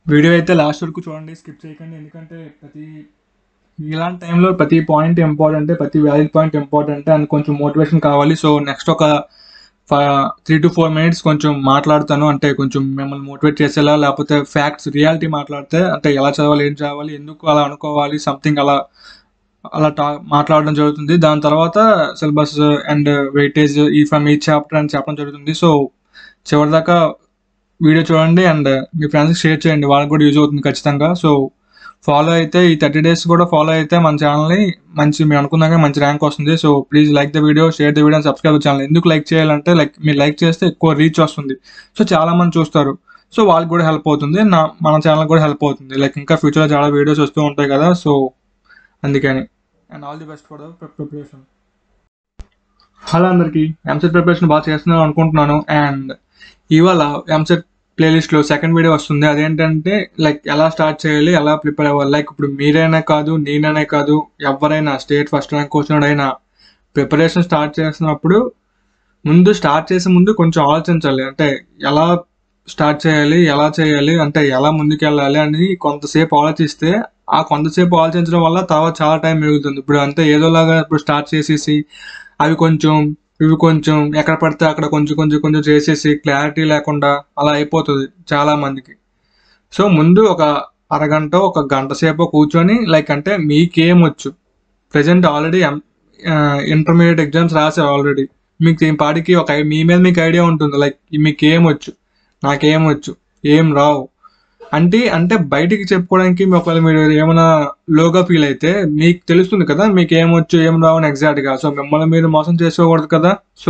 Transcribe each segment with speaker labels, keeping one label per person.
Speaker 1: video అయితే last వరకు చూడండి స్కిప్ చేయకండి ఎందుకంటే ప్రతి ఇలాంటి టైంలో ప్రతి పాయింట్ ఇంపార్టెంట్ ప్రతి వ్యాలిడ్ పాయింట్ ఇంపార్టెంట్ అండ్ కొంచెం మోటివేషన్ కావాలి సో నెక్స్ట్ ఒక త్రీ టు ఫోర్ మినిట్స్ కొంచెం మాట్లాడతాను అంటే కొంచెం మిమ్మల్ని మోటివేట్ చేసేలా లేకపోతే ఫ్యాక్ట్స్ రియాలిటీ మాట్లాడితే అంటే ఎలా చదవాలి ఏం చదవాలి ఎందుకు అలా అనుకోవాలి సంథింగ్ అలా అలా టా మాట్లాడడం జరుగుతుంది దాని తర్వాత సిలబస్ అండ్ వెయిటేజ్ ఈ ఫ్రమ్ ఈ చాప్టర్ అని చెప్పడం జరుగుతుంది సో చివరిదాకా వీడియో చూడండి అండ్ మీ ఫ్రెండ్స్కి షేర్ చేయండి వాళ్ళకి కూడా యూజ్ అవుతుంది ఖచ్చితంగా సో ఫాలో అయితే ఈ థర్టీ డేస్ కూడా ఫాలో అయితే మన ఛానల్ని మంచి మీరు అనుకున్నాక మంచి ర్యాంక్ వస్తుంది so please like the video share the video and subscribe channel ఎందుకు లైక్ చేయాలంటే లైక్ మీరు లైక్ చేస్తే ఎక్కువ రీచ్ వస్తుంది సో చాలా మంది చూస్తారు సో వాళ్ళకి కూడా హెల్ప్ అవుతుంది నా మన ఛానల్ కూడా హెల్ప్ అవుతుంది లైక్ ఇంకా ఫ్యూచర్లో చాలా వీడియోస్ వస్తూ ఉంటాయి కదా సో అందుకని and all the best for the preparation hello అందరికీ ఎంసెట్ ప్రిపరేషన్ బాగా చేస్తున్నాను అనుకుంటున్నాను అండ్ ఇవాళ ఎంసెట్ ప్లేలిస్ట్లో సెకండ్ వీడియో వస్తుంది అదేంటంటే లైక్ ఎలా స్టార్ట్ చేయాలి ఎలా ప్రిపేర్ అవ్వాలి లైక్ ఇప్పుడు మీరైనా కాదు నేనైనా కాదు ఎవరైనా స్టేట్ ఫస్ట్ ర్యాంక్ వచ్చినోడైనా ప్రిపరేషన్ స్టార్ట్ చేసినప్పుడు ముందు స్టార్ట్ చేసే ముందు కొంచెం ఆలోచించాలి అంటే ఎలా స్టార్ట్ చేయాలి ఎలా చేయాలి అంటే ఎలా ముందుకు వెళ్ళాలి అని కొంతసేపు ఆలోచిస్తే ఆ కొంతసేపు ఆలోచించడం వల్ల తర్వాత చాలా టైం మిగులుతుంది ఇప్పుడు అంతే ఏదోలాగా ఇప్పుడు స్టార్ట్ చేసేసి అవి కొంచెం ఇవి కొంచెం ఎక్కడ పడితే అక్కడ కొంచెం కొంచెం కొంచెం చేసేసి క్లారిటీ లేకుండా అలా అయిపోతుంది చాలా మందికి సో ముందు ఒక అరగంట ఒక గంట సేపు కూర్చొని లైక్ అంటే మీకేం వచ్చు ప్రజెంట్ ఆల్రెడీ ఇంటర్మీడియట్ ఎగ్జామ్స్ రాశారు ఆల్రెడీ మీకు దీని పాటికి ఒక ఐ- మీ మీద మీకు ఐడియా ఉంటుంది లైక్ మీకు ఏం వచ్చు నాకేం వచ్చు ఏం రావు అంటే అంటే బయటికి చెప్పుకోవడానికి మీ ఒకవేళ మీరు ఏమైనా లోగా ఫీల్ అయితే మీకు తెలుస్తుంది కదా మీకు ఏం వచ్చు ఏం రావు అని ఎగ్జాక్ట్గా సో మిమ్మల్ని మీరు మోసం చేసుకోకూడదు కదా సో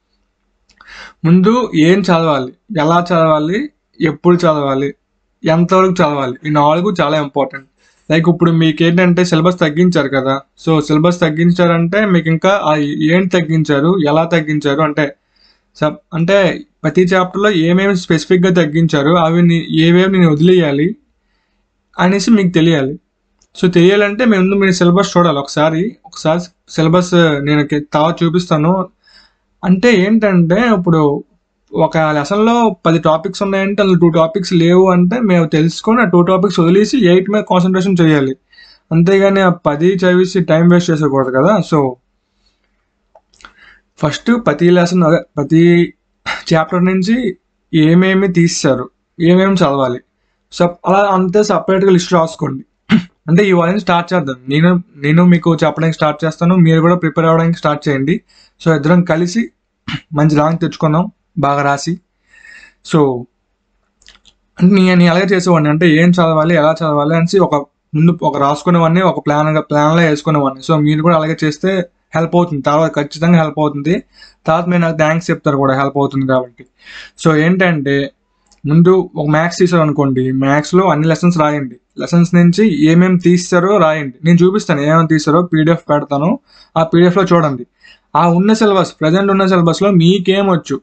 Speaker 1: ముందు ఏం చదవాలి ఎలా చదవాలి ఎప్పుడు చదవాలి ఎంతవరకు చదవాలి ఈ నాలుగు చాలా ఇంపార్టెంట్ లైక్ ఇప్పుడు మీకు ఏంటంటే సిలబస్ తగ్గించారు కదా సో సిలబస్ తగ్గించారంటే మీకు ఇంకా ఆ ఏంటి తగ్గించారు ఎలా తగ్గించారు అంటే సబ్ అంటే ప్రతి చాప్టర్లో ఏమేమి స్పెసిఫిక్గా తగ్గించారు అవి ని- ఏవేవి నేను వదిలేయాలి అనేసి మీకు తెలియాలి సో తెలియాలంటే మేము ముందు మీరు సిలబస్ చూడాలి ఒకసారి ఒకసారి సిలబస్ నేను కి- తర్వాత చూపిస్తాను అంటే ఏంటంటే ఇప్పుడు ఒక లెసన్లో పది టాపిక్స్ ఉన్నాయంటే అందులో టూ టాపిక్స్ లేవు అంటే మేము తెలుసుకొని ఆ టూ టాపిక్స్ వదిలేసి ఎయిట్ మీద కాన్సన్ట్రేషన్ చేయాలి అంతేగాని ఆ పది చదివేసి టైం వేస్ట్ చేసేకూడదు కదా సో ఫస్ట్ ప్రతి లెసన్ అదే ప్రతి చాప్టర్ నుంచి ఏమేమి తీస్తారు ఏమేమి చదవాలి సో అలా అంతే సపరేట్గా లిస్ట్ రాసుకోండి అంటే ఇవాళ నుంచి స్టార్ట్ చేద్దాం నేను నేను మీకు చెప్పడానికి స్టార్ట్ చేస్తాను మీరు కూడా ప్రిపేర్ అవ్వడానికి స్టార్ట్ చేయండి సో ఇద్దరం కలిసి మంచి ర్యాంక్ తెచ్చుకుందాం బాగా రాసి సో అంటే నేను నేను అలాగే చేసేవాడిని అంటే ఏం చదవాలి ఎలా చదవాలి అనేసి ఒక ముందు ఒక రాసుకునేవాడిని ఒక ప్లాన్ ప్లాన్లో వేసుకునేవాడిని సో మీరు కూడా అలాగే చేస్తే హెల్ప్ అవుతుంది తర్వాత ఖచ్చితంగా హెల్ప్ అవుతుంది తర్వాత మీరు నాకు థ్యాంక్స్ చెప్తారు కూడా హెల్ప్ అవుతుంది కాబట్టి సో ఏంటంటే ముందు ఒక మ్యాథ్స్ తీసారు అనుకోండి మ్యాథ్స్లో అన్ని లెసన్స్ రాయండి లెసన్స్ నుంచి ఏమేమి తీస్తారో రాయండి నేను చూపిస్తాను ఏమేమి తీస్తారో పీడిఎఫ్ పెడతాను ఆ పీడిఎఫ్లో చూడండి ఆ ఉన్న సిలబస్ ప్రజెంట్ ఉన్న సిలబస్లో మీకేం వచ్చు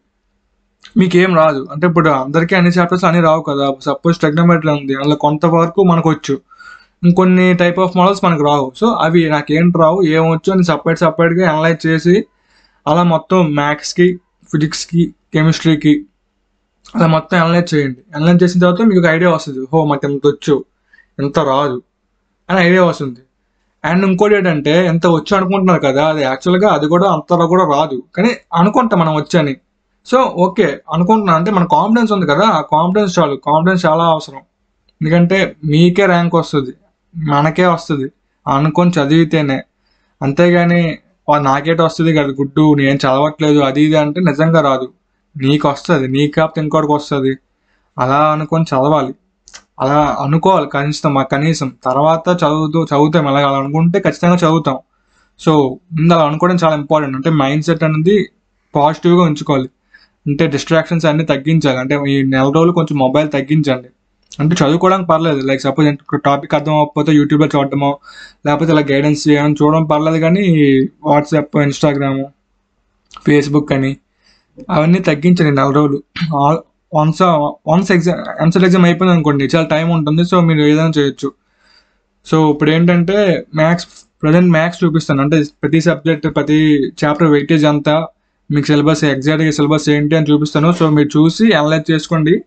Speaker 1: మీకేం రాదు అంటే ఇప్పుడు అందరికీ అన్ని చాప్టర్స్ అన్ని రావు కదా సపోజ్ టెక్నోమెట్రీ ఉంది అందులో కొంతవరకు మనకు వచ్చు ఇంకొన్ని టైప్ ఆఫ్ మోడల్స్ మనకు రావు సో అవి నాకేంటి రావు ఏం వచ్చు అని సపరేట్ సపరేట్గా అనలైజ్ చేసి అలా మొత్తం మ్యాథ్స్కి ఫిజిక్స్కి కెమిస్ట్రీకి అలా మొత్తం అనలైజ్ చేయండి అనలైజ్ చేసిన తర్వాత మీకు ఒక ఐడియా వస్తుంది హో మాకు ఎంత వచ్చు ఎంత రాదు అని ఐడియా వస్తుంది అండ్ ఇంకోటి ఏంటంటే ఎంత వచ్చు అనుకుంటున్నారు కదా అది యాక్చువల్గా అది కూడా అంతలా కూడా రాదు కానీ అనుకుంటాం మనం వచ్చని సో ఓకే అనుకుంటున్నా అంటే మన కాన్ఫిడెన్స్ ఉంది కదా ఆ కాన్ఫిడెన్స్ చాలు కాన్ఫిడెన్స్ చాలా అవసరం ఎందుకంటే మీకే ర్యాంక్ వస్తుంది మనకే వస్తుంది అనుకొని చదివితేనే అంతేగాని "వా, నాకేట వస్తుంది కదా గుడ్డు నేను చదవట్లేదు అది ఇది అంటే నిజంగా రాదు నీకు వస్తుంది నీకు కాకపోతే ఇంకోటికి వస్తుంది అలా అనుకొని చదవాలి అలా అనుకోవాలి కనీసం మా కనీసం తర్వాత చదువుతూ చదువుతాం అలా అలా అనుకుంటే ఖచ్చితంగా చదువుతాం సో ముందు అలా అనుకోవడం చాలా ఇంపార్టెంట్ అంటే మైండ్ సెట్ అనేది పాజిటివ్గా ఉంచుకోవాలి అంటే డిస్ట్రాక్షన్స్ అన్ని తగ్గించాలి అంటే ఈ నెల రోజులు కొంచెం మొబైల్ తగ్గించండి అంటే చదువుకోవడానికి పర్లేదు లైక్ సపోజ్ టాపిక్ అర్థం అవ్వకపోతే యూట్యూబ్లో చూడటమో లేకపోతే ఇలా గైడెన్స్ చేయడం చూడడం పర్లేదు కానీ వాట్సాప్ ఇన్స్టాగ్రాము ఫేస్బుక్ అని అవన్నీ తగ్గించండి నెల రోజులు once once exam EAMCET exam అయిపోయింది అనుకోండి చాలా టైం ఉంటుంది సో మీరు ఏదైనా చేయొచ్చు సో ఇప్పుడు ఏంటంటే మ్యాథ్స్ ప్రజెంట్ మ్యాథ్స్ చూపిస్తాను అంటే ప్రతి సబ్జెక్ట్ ప్రతి చాప్టర్ వెయిటేజ్ అంతా మీకు సిలబస్ ఎగ్జాక్ట్గా సిలబస్ ఏంటి అని చూపిస్తాను సో మీరు చూసి అనలైజ్ చేసుకోండి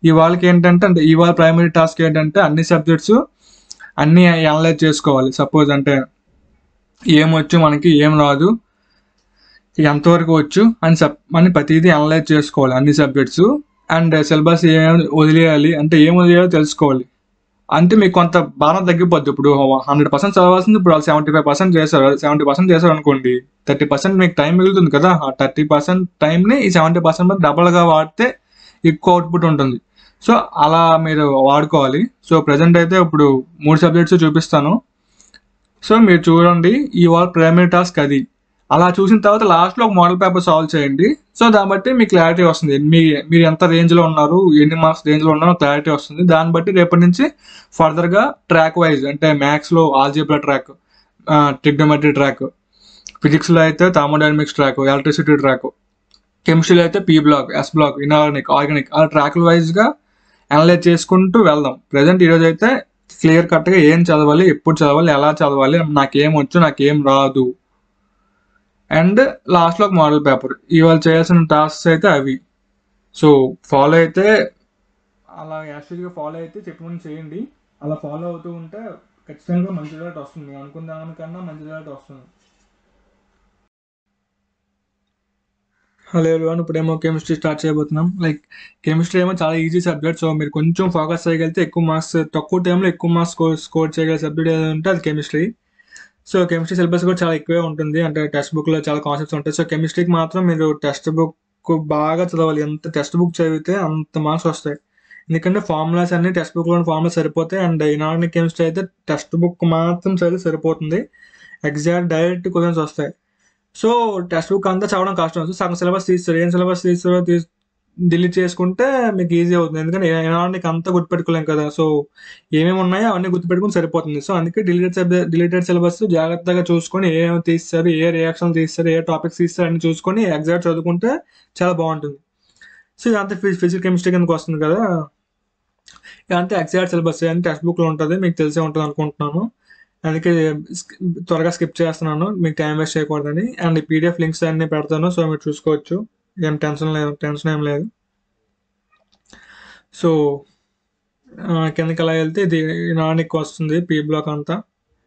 Speaker 1: ఇవాళకి ఏంటంటే అంటే ఇవాళ ప్రైమరీ టాస్క్ ఏంటంటే అన్ని సబ్జెక్ట్స్ అన్నీ అనలైజ్ చేసుకోవాలి సపోజ్ అంటే ఏం వచ్చు మనకి ఏం రాదు ఎంతవరకు వచ్చు అని సబ్ అని ప్రతిదీ అనలైజ్ చేసుకోవాలి అన్ని సబ్జెక్ట్స్ అండ్ సిలబస్ ఏమేమి వదిలేయాలి అంటే ఏం వదిలేయాలో తెలుసుకోవాలి అంటే మీకు కొంత భారం తగ్గిపోద్ది ఇప్పుడు హండ్రెడ్ పర్సెంట్ చదవాల్సింది ఇప్పుడు వాళ్ళు సెవెంటీ ఫైవ్ పర్సెంట్ చేశారు సెవెంటీ పర్సెంట్ చేశారు అనుకోండి థర్టీ పర్సెంట్ మీకు టైం మిగులుతుంది కదా ఆ థర్టీ పర్సెంట్ టైంని ఈ సెవెంటీ పర్సెంట్ డబల్గా వాడితే ఎక్కువ అవుట్పుట్ ఉంటుంది సో అలా మీరు వాడుకోవాలి సో ప్రజెంట్ అయితే ఇప్పుడు మూడు సబ్జెక్ట్స్ చూపిస్తాను సో మీరు చూడండి ఈ వాళ్ళ ప్రైమరీ టాస్క్ అది అలా చూసిన తర్వాత లాస్ట్లో ఒక మోడల్ పేపర్ సాల్వ్ చేయండి సో దాన్ని బట్టి మీకు క్లారిటీ వస్తుంది మీ మీరు ఎంత రేంజ్లో ఉన్నారు ఎన్ని మార్క్స్ రేంజ్లో ఉన్నారో క్లారిటీ వస్తుంది దాన్ని బట్టి రేపటి నుంచి ఫర్దర్గా ట్రాక్ వైజ్ అంటే మ్యాథ్స్లో ఆల్జీబ్రా ట్రాక్ ట్రిగ్నోమెట్రీ ట్రాక్ ఫిజిక్స్లో అయితే థర్మోడైనమిక్స్ ట్రాక్ ఎలక్ట్రిసిటీ ట్రాక్ కెమిస్ట్రీలో అయితే P block S block inorganic organic అలా ట్రాక్ల వైజ్గా అనలైజ్ చేసుకుంటూ వెళ్దాం ప్రజెంట్ ఈరోజు అయితే క్లియర్ కట్గా ఏం చదవాలి ఎప్పుడు చదవాలి ఎలా చదవాలి నాకేం వచ్చు నాకేం రాదు అండ్ లాస్ట్లో ఒక మోడల్ పేపర్ ఇవాళ చేయాల్సిన టాస్క్స్ అయితే అవి సో ఫాలో అయితే అలా యాక్చువల్గా ఫాలో అయితే చెప్పమని చేయండి అలా ఫాలో అవుతూ ఉంటే ఖచ్చితంగా మంచి రిజల్ట్ వస్తుంది మీరు అనుకున్న దానికన్నా మంచి రిజల్ట్ వస్తుంది హలో ఎవరివన్ ఇప్పుడేమో కెమిస్ట్రీ స్టార్ట్ చేయబోతున్నాం లైక్ కెమిస్ట్రీ ఏమో చాలా ఈజీ సబ్జెక్ట్ సో మీరు కొంచెం ఫోకస్ చేయగలిగితే ఎక్కువ మార్క్స్ తక్కువ టైంలో ఎక్కువ మార్క్స్ స్కోర్ స్కోర్ చేయగల సబ్జెక్ట్ ఏదైనా ఉంటే అది కెమిస్ట్రీ సో కెమిస్ట్రీ సిలబస్ కూడా చాలా ఎక్కువే ఉంటుంది అంటే టెక్స్ట్ బుక్లో చాలా కాన్సెప్ట్స్ ఉంటాయి సో కెమిస్ట్రీకి మాత్రం మీరు టెక్స్ట్ బుక్ బాగా చదవాలి ఎంత టెక్స్ట్ బుక్ చదివితే అంత మార్క్స్ వస్తాయి ఎందుకంటే ఫార్ములాస్ అన్ని టెక్స్ట్ బుక్లోని ఫార్ములాస్ సరిపోతాయి అండ్ ఇనార్గానిక్ కెమిస్ట్రీ అయితే టెక్స్ట్ బుక్ మాత్రం చదివి సరిపోతుంది ఎగ్జాక్ట్ డైరెక్ట్ క్వశ్చన్స్ వస్తాయి సో టెక్స్ట్ బుక్ అంతా చదవడం కష్టం సో సగం సిలబస్ తీస్తారు ఏం సిలబస్ తీస్తారో తీ డిలీట్ చేసుకుంటే మీకు ఈజీ అవుతుంది ఎందుకంటే ఇనార్గానిక్ అంతా గుర్తుపెట్టుకోలేం కదా సో ఏమేమి ఉన్నాయో అవన్నీ గుర్తుపెట్టుకుని సరిపోతుంది సో అందుకే డిలీటెడ్ డిలీటెడ్ సిలబస్ జాగ్రత్తగా చూసుకొని ఏమేమి తీస్తారు ఏ రియాక్షన్ తీస్తారు ఏ టాపిక్స్ తీస్తారు అని చూసుకొని ఎగ్జాక్ట్ చదువుకుంటే చాలా బాగుంటుంది సో ఇదంతా ఫిజికల్ కెమిస్ట్రీ కిందకి వస్తుంది కదా ఇదంతా ఎగ్జాక్ట్ సిలబస్ అని టెక్స్ట్ బుక్లో ఉంటుంది మీకు తెలిసే ఉంటుంది అనుకుంటున్నాను అందుకే త్వరగా స్కిప్ చేస్తున్నాను మీకు టైం వేస్ట్ చేయకూడదని అండ్ ఈ పీడిఎఫ్ లింక్స్ అన్ని పెడతాను సో మీరు చూసుకోవచ్చు ఏం టెన్షన్ లేదు టెన్షన్ ఏం లేదు సో కిందకి అలా వెళ్తే ఇది నానిక్ వస్తుంది పీ బ్లాక్ అంతా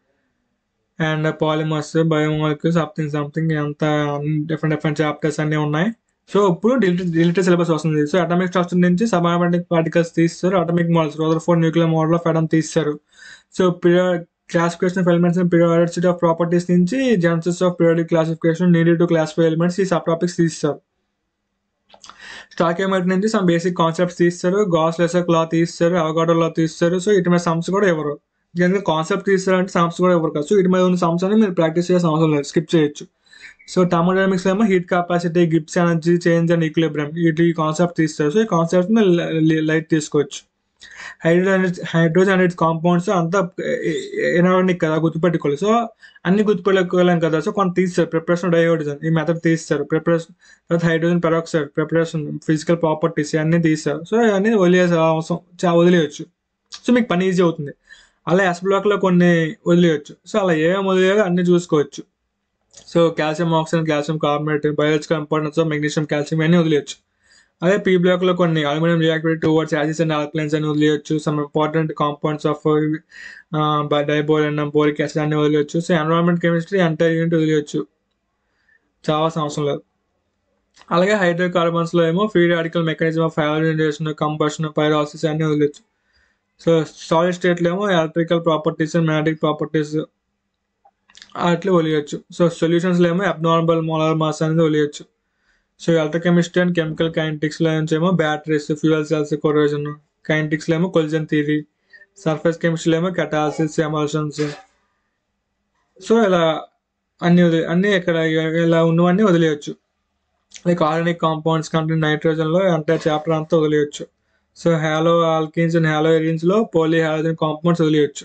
Speaker 1: and polymers biomolecule something something అంత డిఫరెంట్ డిఫరెంట్ చాప్టర్స్ అన్నీ ఉన్నాయి సో ఇప్పుడు డిలీటెడ్ డిలీటెడ్ సిలబస్ వస్తుంది సో అటామిక్ స్ట్రక్చర్ నుంచి సబాటమిక్ పార్టికల్స్ తీస్తారు atomic models Rutherford nuclear model of atom తీస్తారు so period classification of elements and periodicity of properties నుంచి genesis of periodic classification needed to classify elements ఈ sub topics తీస్తారు stoichiometry నుంచి some basic concepts తీస్తారు Gay lesser లా తీస్తారు Avogadro లా తీస్తారు so ఇటు మీద సమ్స్ కూడా ఇవ్వరు ఎందుకంటే కాన్సెప్ట్ తీస్తారంటే సమ్స్ కూడా ఇవ్వరు కదా సో ఇటు మీద ఉన్న సమ్స్ అని మీరు ప్రాక్టీస్ చేయాల్సిన అవసరం లేదు స్కిప్ చేయొచ్చు సో థర్మోడైనమిక్స్ ఏమో heat capacity Gibbs energy change and equilibrium వీటి కాన్సెప్ట్ తీస్తారు సో ఈ కాన్సెప్ట్ని లైట్ తీసుకోవచ్చు hydrogen hydrogen and its compounds అంతా ఎనార్గానిక్ కదా గుర్తుపెట్టుకోవాలి సో అన్ని గుర్తుపెట్టుకోలేం కదా సో కొంత తీస్తారు ప్రిపరేషన్ డయోడిజన్ ఈ మెథడ్ తీస్తారు ప్రిపరేషన్ తర్వాత hydrogen peroxide preparation physical properties అన్నీ తీస్తారు సో ఇవన్నీ వదిలేసే అవసరం చా వదిలేయచ్చు సో మీకు పని ఈజీ అవుతుంది అలా ఎస్ బ్లాక్లో కొన్ని వదిలేయచ్చు సో అలా ఏమేమి వదిలేయో అన్నీ చూసుకోవచ్చు so calcium oxygen calcium carbonate biological importance of magnesium calcium అన్నీ వదిలేయచ్చు అదే పీ బ్లాక్లో కొన్ని aluminium reactivity towards acids and alkalines అని వదిలేయచ్చు some important compounds of diborane and boric acid అన్ని వదిలేయచ్చు సో ఎన్వరాన్మెంట్ కెమిస్ట్రీ అంటే యూనిట్ వదిలేయచ్చు చాలా అవసరం లేదు అలాగే హైడ్రోకార్బన్స్లో ఏమో free radical mechanism of hydrogenation combustion pyrolysis అన్ని వదిలేయచ్చు సో సాలిడ్ స్టేట్లో ఏమో ఎలక్ట్రికల్ ప్రాపర్టీస్ మ్యాగ్నెటిక్ ప్రాపర్టీస్ అట్లా వదిలేయచ్చు సో సొల్యూషన్స్లో ఏమో అబ్నార్మల్ మోలార్ మాస్ అనేది వదిలేయచ్చు సో ఎలక్ట్రోకెమిస్ట్రీ అండ్ కెమికల్ కైనటిక్స్లో నుంచి ఏమో బ్యాటరీస్ ఫ్యూయల్ సెల్స్ కొరోజన్ కైనటిక్స్లో ఏమో కొలిజన్ థియరీ సర్ఫేస్ కెమిస్ట్రీలో ఏమో కెటాసిస్ ఎమల్షన్స్ సో ఇలా అన్ని వదిలే అన్నీ ఇక్కడ ఇలా ఉన్నవన్నీ వదిలేయచ్చు లైక్ ఆర్గానిక్ కాంపౌండ్స్ కంటే నైట్రోజన్లో అంటే చాప్టర్ అంతా వదిలేయచ్చు సో హ్యాలో ఆల్కిన్స్ అండ్ హ్యాలో ఎరిన్స్లో పోలీ హాలోజన్ కాంపౌండ్స్ వదిలేయచ్చు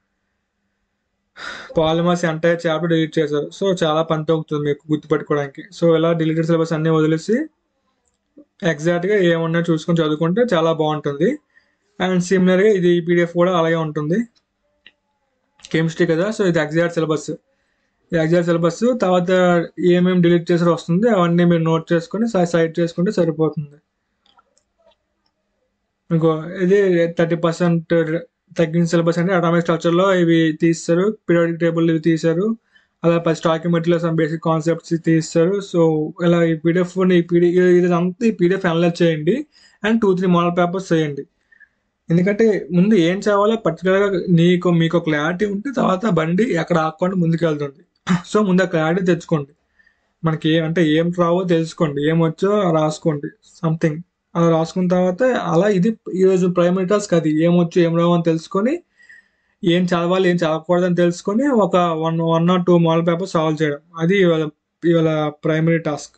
Speaker 1: పాలిమర్స్ ఎంటైర్ చాప్టర్ డిలీట్ చేశారు సో చాలా పని తగ్గుతుంది మీకు గుర్తుపెట్టుకోవడానికి సో ఇలా డిలీటెడ్ సిలబస్ అన్నీ వదిలేసి ఎగ్జాక్ట్గా ఏమన్నా చూసుకొని చదువుకుంటే చాలా బాగుంటుంది అండ్ సిమిలర్గా ఇది పీడిఎఫ్ కూడా అలాగే ఉంటుంది కెమిస్ట్రీ కదా సో ఇది ఎగ్జాక్ట్ సిలబస్ ఈ ఎగ్జాక్ట్ సిలబస్ తర్వాత ఏమేమి డిలీట్ చేసారో వస్తుంది అవన్నీ మీరు నోట్ చేసుకొని సైట్ చేసుకుంటే సరిపోతుంది ఇంకో ఇది థర్టీ పర్సెంట్ తగ్గిన సిలబస్ అంటే అటామిక్ స్ట్రక్చర్లో ఇవి తీస్తారు పీరియాడిక్ టేబుల్ ఇవి తీశారు అలా పది stacking materials and basic concepts తీస్తారు సో ఇలా ఈ పీడిఎఫ్ ఈ పీడి ఇది అంతా ఈ పీడిఎఫ్ అనలైజ్ చేయండి and two three model papers చేయండి ఎందుకంటే ముందు ఏం చేయాలో పర్టికులర్గా నీకు మీకు క్లారిటీ ఉంటే తర్వాత బండి ఎక్కడ ఆకుండా ముందుకు వెళ్తుంది సో ముందు ఆ క్లారిటీ తెచ్చుకోండి మనకి ఏ అంటే ఏం రావో తెలుసుకోండి ఏం వచ్చో రాసుకోండి సంథింగ్ అలా రాసుకున్న తర్వాత అలా ఇది ఈరోజు ప్రైమరీ టాస్క్ అది ఏం వచ్చు ఏం రావు అని తెలుసుకొని ఏం చదవాలి ఏం చదవకూడదు అని తెలుసుకొని ఒక one one or two model paper solve చేయడం అది ఇవాళ ఇవాళ ప్రైమరీ టాస్క్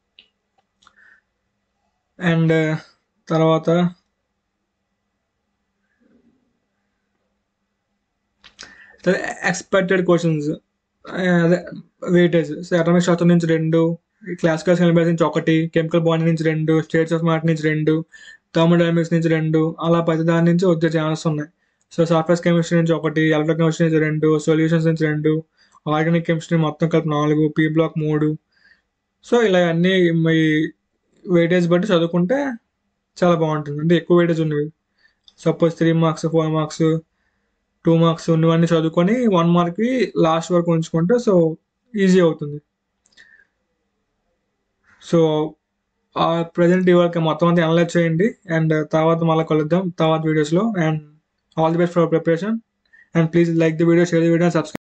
Speaker 1: అండ్ తర్వాత ఎక్స్పెక్టెడ్ క్వశ్చన్స్ అదే వెయిటేజ్ అటమిక్ శాస్త్రం నుంచి రెండు క్లాసికల్ సిలబస్ నుంచి ఒకటి కెమికల్ బాండ్ నుంచి రెండు స్టేట్స్ ఆఫ్ మ్యాటర్ నుంచి రెండు థర్మోడైనమిక్స్ నుంచి రెండు అలా ప్రతి దాని నుంచి వచ్చే ఛానల్స్ ఉన్నాయి సో సాఫ్ట్వేర్ కెమిస్ట్రీ నుంచి ఒకటి ఎలక్ట్రిక్ కెమిస్ట్రీ నుంచి రెండు సొల్యూషన్స్ నుంచి రెండు ఆర్గానిక్ కెమిస్ట్రీ మొత్తం కలిపి నాలుగు పీ బ్లాక్ మూడు సో ఇలా అన్ని మీ వెయిటేజ్ బట్టి చదువుకుంటే చాలా బాగుంటుంది అంటే ఎక్కువ వెయిటేజ్ ఉన్నవి suppose three marks four marks two marks ఉన్నవన్నీ చదువుకొని వన్ మార్క్కి లాస్ట్ వరకు ఉంచుకుంటే సో ఈజీ అవుతుంది సో ఆ ప్రజెంట్ ఇవాళ మొత్తం అంతా అనలైజ్ చేయండి అండ్ తర్వాత మళ్ళీ కలుద్దాం తర్వాత వీడియోస్లో and all the best for preparation and please like the video share the video subscribe